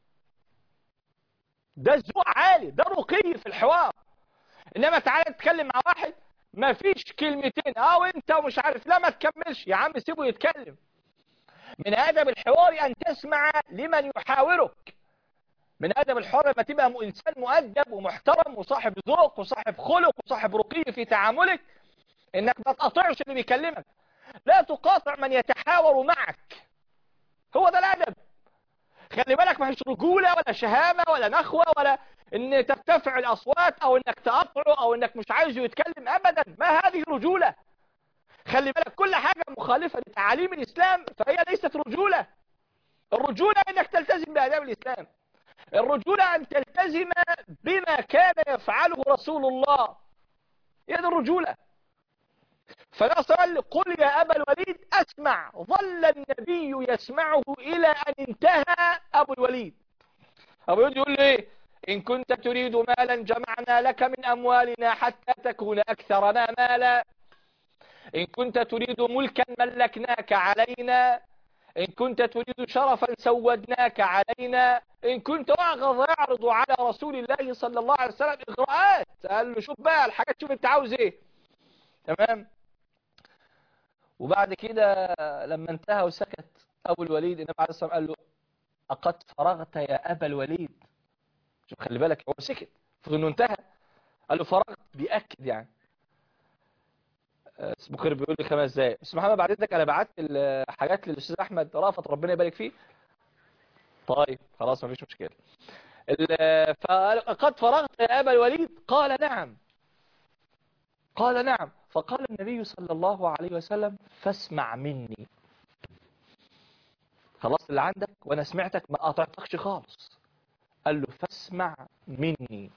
ده ذوق عالي ده رقي في الحوار انما تعالى تتكلم مع واحد ما فيش كلمتين اه وانت ومش عارف لا ما تكملش يا عم سيبه يتكلم من ادب الحوار ان تسمع لمن يحاورك من ادب الحوار لما تبقى م- انسان مؤدب ومحترم وصاحب ذوق وصاحب خلق وصاحب رقي في تعاملك انك ما تقاطعش اللي بيكلمك لا تقاطع من يتحاور معك هو ده الادب خلي بالك ما هيش رجولة ولا شهامة ولا نخوة ولا ان ترتفع الاصوات او انك تقطعه او انك مش عايزه يتكلم ابدا ما هذه رجولة خلي بالك كل حاجة مخالفة لتعاليم الاسلام فهي ليست رجولة الرجولة انك تلتزم باداب الاسلام الرجولة ان تلتزم بما كان يفعله رسول الله هي دي الرجولة فلا صلى قل يا أبا الوليد أسمع ظل النبي يسمعه إلى أن انتهى أبو الوليد أبو الوليد يقول لي إن كنت تريد مالا جمعنا لك من أموالنا حتى تكون أكثرنا مالا إن كنت تريد ملكا ملكناك علينا إن كنت تريد شرفا سودناك علينا إن كنت أعغض يعرض على رسول الله صلى الله عليه وسلم إغراءات قال له شوف بقى الحاجات شوف أنت عاوز إيه تمام وبعد كده لما انتهى وسكت أبو الوليد النبي عليه الصلاة والسلام قال له أقد فرغت يا أبا الوليد شوف خلي بالك هو سكت فإنه انتهى قال له فرغت بيأكد يعني آه، بكر بيقول لي خمس دقايق بس محمد بعد اذنك انا بعت الحاجات للاستاذ احمد رافت ربنا يبارك فيه طيب خلاص مفيش مشكله ال- فقال قد فرغت يا ابا الوليد قال نعم قال نعم فقال النبي صلى الله عليه وسلم فاسمع مني خلاص اللي عندك وانا سمعتك ما قاطعتكش خالص قال له فاسمع مني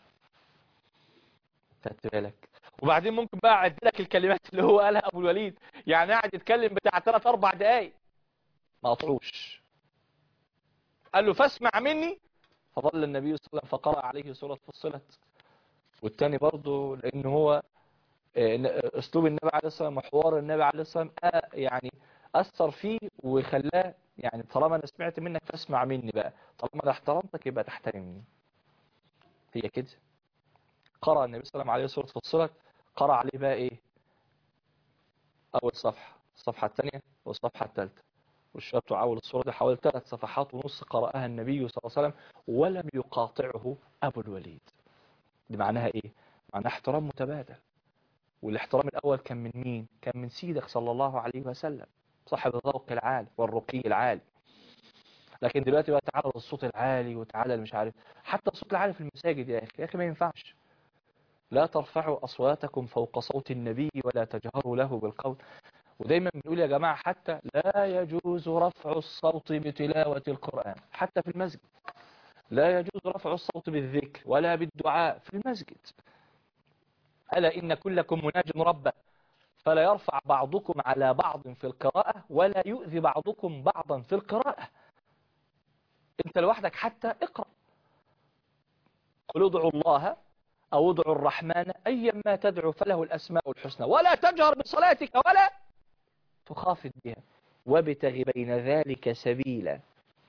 خدت بالك وبعدين ممكن بقى اعد لك الكلمات اللي هو قالها ابو الوليد يعني قاعد يتكلم بتاع 3 4 دقايق ما قطعوش قال له فاسمع مني فظل النبي صلى الله عليه وسلم فقرأ عليه سورة فصلت والتاني برضه لان هو آه، اسلوب النبي عليه الصلاه والسلام وحوار النبي عليه الصلاه والسلام آه، يعني اثر فيه وخلاه يعني طالما انا سمعت منك فاسمع مني بقى طالما انا احترمتك يبقى تحترمني هي كده قرأ النبي صلى الله عليه وسلم عليه سورة فصلت قرأ عليه بقى ايه اول صفحة الصفحة الثانية والصفحة الثالثة والشباب تعاول الصورة دي حوالي ثلاث صفحات ونص قرأها النبي صلى الله عليه وسلم ولم يقاطعه أبو الوليد دي معناها ايه معناها احترام متبادل والاحترام الأول كان من مين كان من سيدك صلى الله عليه وسلم صاحب الذوق العالي والرقي العالي لكن دلوقتي بقى تعالى الصوت العالي وتعالى مش عارف حتى الصوت العالي في المساجد يا أخي يا أخي ما ينفعش لا ترفعوا أصواتكم فوق صوت النبي ولا تجهروا له بالقول ودايما بنقول يا جماعة حتى لا يجوز رفع الصوت بتلاوة القرآن حتى في المسجد لا يجوز رفع الصوت بالذكر ولا بالدعاء في المسجد ألا إن كلكم مناج ربه فلا يرفع بعضكم على بعض في القراءة ولا يؤذي بعضكم بعضا في القراءة انت لوحدك حتى اقرأ قل ادعوا الله أو ادعوا الرحمن أيا ما تدعو فله الأسماء الحسنى ولا تجهر بصلاتك ولا تخافت بها وابتغ بين ذلك سبيلا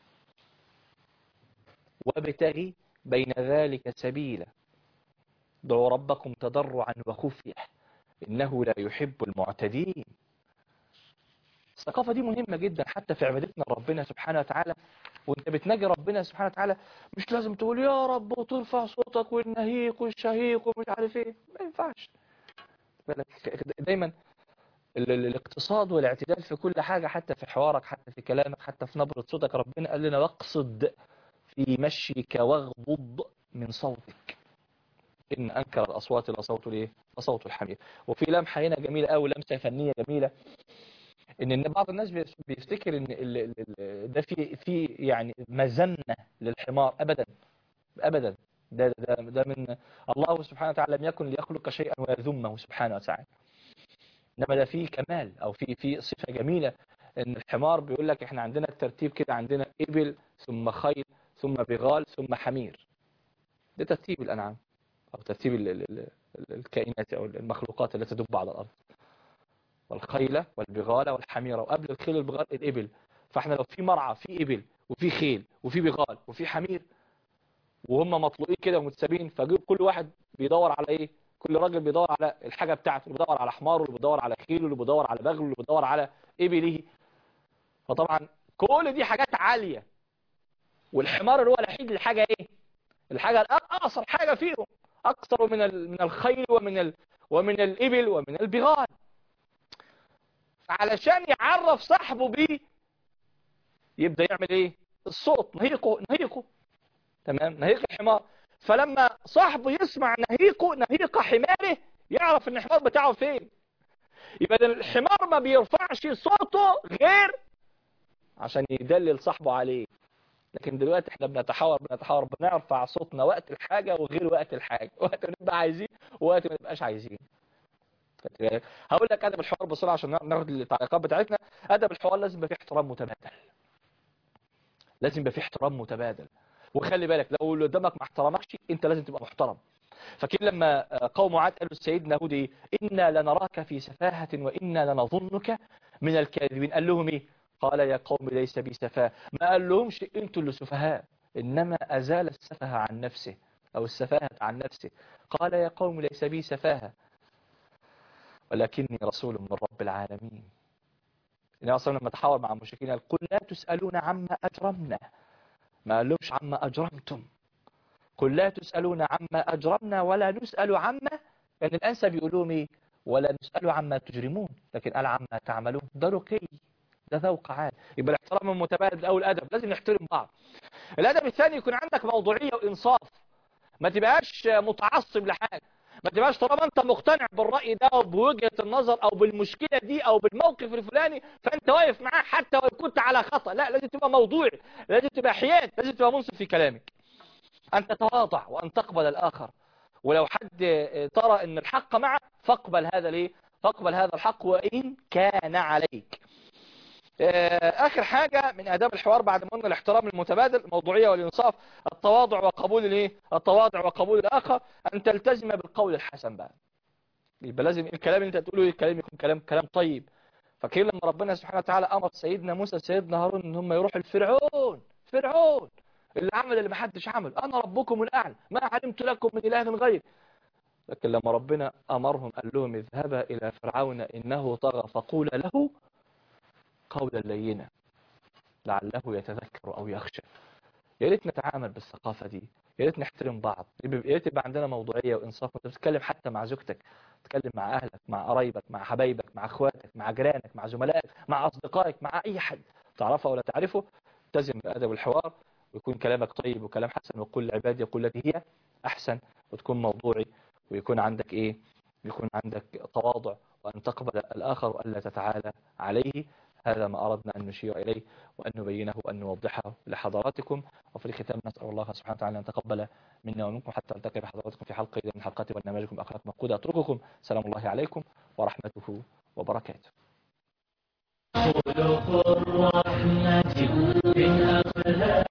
وابتغ بين ذلك سبيلا ادعوا ربكم تضرعا وخفية إنه لا يحب المعتدين الثقافة دي مهمة جدا حتى في عبادتنا لربنا سبحانه وتعالى وانت بتناجي ربنا سبحانه وتعالى مش لازم تقول يا رب وترفع صوتك والنهيق والشهيق ومش عارف ايه ما ينفعش بالك دايما ال- ال- الاقتصاد والاعتدال في كل حاجة حتى في حوارك حتى في كلامك حتى في نبرة صوتك ربنا قال لنا واقصد في مشيك واغضض من صوتك إن أنكر الأصوات لصوت الإيه؟ لصوت الحمير وفي لمحة هنا جميلة أوي لمسة فنية جميلة ان إن بعض الناس بيس- بيفتكر ان ال- ال- ال- ده في في يعني مذمه للحمار ابدا ابدا ده ده ده من الله سبحانه وتعالى لم يكن ليخلق شيئا ويذمه سبحانه وتعالى انما ده فيه كمال او في في صفه جميله ان الحمار بيقول لك احنا عندنا الترتيب كده عندنا ابل ثم خيل ثم بغال ثم حمير ده ترتيب الانعام او ترتيب ال- ال- ال- الكائنات او المخلوقات التي تدب على الارض والخيل والبغال والحمير وقبل الخيل والبغال الإبل فاحنا لو في مرعى في إبل وفي خيل وفي بغال وفي حمير وهم مطلوقين كده ومتسابين فكل واحد بيدور على ايه كل راجل بيدور على الحاجة بتاعته اللي بيدور على حماره اللي بيدور على خيله اللي بيدور على بغله اللي بيدور على إبله فطبعا كل دي حاجات عالية والحمار اللي هو الوحيد الحاجة ايه الحاجة الأقصر حاجة فيهم أكثر من ال- من الخيل ومن ال ومن الإبل ومن البغال علشان يعرف صاحبه بيه يبدأ يعمل ايه الصوت نهيقه نهيقه تمام نهيق الحمار فلما صاحبه يسمع نهيقه نهيق حماره يعرف ان الحمار بتاعه فين يبقى ده الحمار ما بيرفعش صوته غير عشان يدلل صاحبه عليه لكن دلوقتي احنا بنتحاور بنتحاور بنرفع صوتنا وقت الحاجة وغير وقت الحاجة وقت ما نبقى عايزين ووقت ما نبقاش عايزين خدت بالك؟ هقول لك ادب الحوار بسرعه عشان ناخد التعليقات بتاعتنا ادب الحوار لازم يبقى فيه احترام متبادل لازم يبقى فيه احترام متبادل وخلي بالك لو اللي قدامك ما احترمكش انت لازم تبقى محترم فكيف لما قوم عاد قالوا لسيدنا هود ايه انا لنراك في سفاهه وانا لنظنك من الكاذبين قال لهم ايه قال يا قوم ليس بي سفاهه ما قال لهمش انتوا اللي سفهاء انما ازال السفه عن نفسه او السفاهه عن نفسه قال يا قوم ليس بي سفاهه ولكني رسول من رب العالمين النبي صلى لما تحاور مع المشركين قال قل لا تسألون عما أجرمنا ما قالهمش عما أجرمتم قل لا تسألون عما أجرمنا ولا نسأل عما يعني الأنسى بيقولوا ايه ولا نسأل عما تجرمون لكن قال عما تعملون ده رقي ده ذوق عال يبقى الاحترام المتبادل أو الأدب لازم نحترم بعض الأدب الثاني يكون عندك موضوعية وإنصاف ما تبقاش متعصب لحاجة ما تبقاش طالما انت مقتنع بالرأي ده او بوجهة النظر او بالمشكلة دي او بالموقف الفلاني فانت واقف معاه حتى وان كنت على خطأ لا لازم تبقى موضوعي لازم تبقى حياد لازم تبقى منصف في كلامك ان تتواضع وان تقبل الاخر ولو حد ترى ان الحق معك فاقبل هذا ليه فاقبل هذا الحق وان كان عليك اخر حاجة من اداب الحوار بعد ما قلنا الاحترام المتبادل الموضوعية والانصاف التواضع وقبول الايه التواضع وقبول الاخر ان تلتزم بالقول الحسن بقى يبقى لازم الكلام اللي انت تقوله الكلام يكون كلام كلام طيب فاكرين لما ربنا سبحانه وتعالى امر سيدنا موسى سيدنا هارون ان هم يروحوا لفرعون فرعون اللي عمل اللي ما حدش عمل انا ربكم الاعلى ما علمت لكم من اله غير لكن لما ربنا امرهم قال لهم اذهبا الى فرعون انه طغى فقولا له قولا لينا لعله يتذكر او يخشى يا ريت نتعامل بالثقافه دي يا ريت نحترم بعض يا ريت يبقى عندنا موضوعيه وانصاف وانت بتتكلم حتى مع زوجتك تتكلم مع اهلك مع قرايبك مع حبايبك مع اخواتك مع جيرانك مع زملائك مع اصدقائك مع اي حد تعرفه ولا تعرفه التزم بادب الحوار ويكون كلامك طيب وكلام حسن وقل لعبادي يقول التي هي احسن وتكون موضوعي ويكون عندك ايه يكون عندك تواضع وان تقبل الاخر والا تتعالى عليه هذا ما أردنا أن نشير إليه وأن نبينه وأن نوضحه لحضراتكم وفي الختام نسأل الله سبحانه وتعالى أن تقبل منا ومنكم حتى ألتقي بحضراتكم في حلقة من حلقات برنامجكم أخلاق مفقودة أترككم سلام الله عليكم ورحمته وبركاته خلق الرحمة من أخلاق